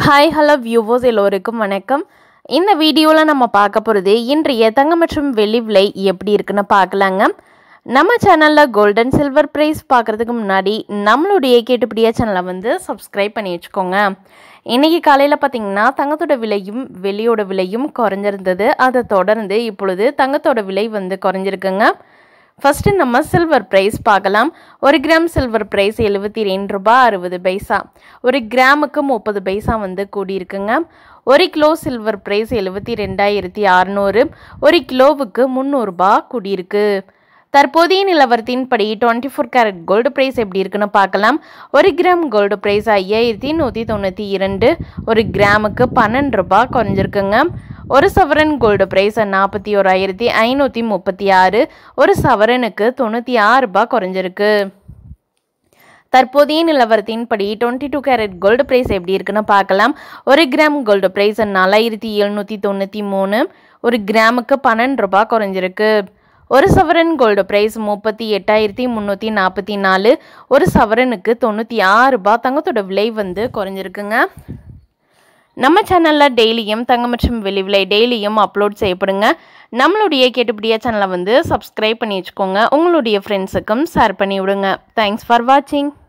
hi hello viewers எல்லோருக்கும் வணக்கம் இந்த வீடியோவில் நம்ம பார்க்க போகிறது இன்றைய தங்கம் மற்றும் வெள்ளி விலை எப்படி இருக்குன்னு பார்க்கலாங்க நம்ம சேனலில் கோல்டன் சில்வர் ப்ரைஸ் பார்க்குறதுக்கு முன்னாடி நம்மளுடைய கேட்டுப்படியா சேனலை வந்து சப்ஸ்கிரைப் பண்ணி வச்சுக்கோங்க இன்றைக்கி காலையில் பார்த்தீங்கன்னா தங்கத்தோட விலையும் வெள்ளியோட விலையும் குறைஞ்சிருந்தது அதை தொடர்ந்து இப்பொழுது தங்கத்தோட விலை வந்து குறைஞ்சிருக்குங்க ஃபஸ்ட்டு நம்ம சில்வர் ப்ரைஸ் பார்க்கலாம் ஒரு கிராம் சில்வர் ப்ரைஸ் எழுபத்தி ரெண்டு ரூபாய் அறுபது பைசா ஒரு கிராமுக்கு முப்பது பைசா வந்து கூடியிருக்குங்க ஒரு கிலோ சில்வர் ப்ரைஸ் எழுபத்தி ரெண்டாயிரத்தி அறநூறு ஒரு கிலோவுக்கு முந்நூறுரூபா கூடியிருக்கு தற்போதைய நிலவரத்தின்படி twenty four carat gold price எப்படி இருக்குன்னு பார்க்கலாம் ஒரு கிராம் கோல்டு ப்ரைஸ் ஐயாயிரத்தி நூற்றி தொண்ணூற்றி இரண்டு ஒரு கிராமுக்கு பன்னெண்டு ரூபாய் குறைஞ்சிருக்குங்க ஒரு சவரன் கோல்டு ப்ரைஸ் நாற்பத்தி ஓராயிரத்தி ஐநூற்றி முப்பத்தி ஆறு ஒரு சவரனுக்கு தொண்ணூற்றி ஆறு ரூபாய் குறைஞ்சிருக்கு தற்போதைய நிலவரத்தின்படி twenty two carat gold price எப்படி இருக்குன்னு பார்க்கலாம் ஒரு கிராம் கோல்டு ப்ரைஸ் நாலாயிரத்தி எழுநூற்றி தொண்ணூற்றி மூணு ஒரு கிராமுக்கு பன்னெண்டு ரூபாய் குறைஞ்சிருக்கு ஒரு சவரன் கோல்டு ப்ரைஸ் முப்பத்தி எட்டாயிரத்தி முந்நூற்றி நாற்பத்தி நாலு ஒரு சவரனுக்கு தொண்ணூற்றி ஆறு ரூபாய் தங்கத்தோட விலை வந்து குறைஞ்சிருக்குங்க நம்ம சேனலில் டெய்லியும் தங்கம் மற்றும் வெளி விலை டெய்லியும் அப்லோட் செய்யப்படுங்க நம்மளுடைய கேட்டுப்படியா சேனலை வந்து சப்ஸ்கிரைப் பண்ணி வச்சுக்கோங்க உங்களுடைய ஃப்ரெண்ட்ஸுக்கும் ஷேர் பண்ணி விடுங்க தேங்க்ஸ் ஃபார் வாட்சிங்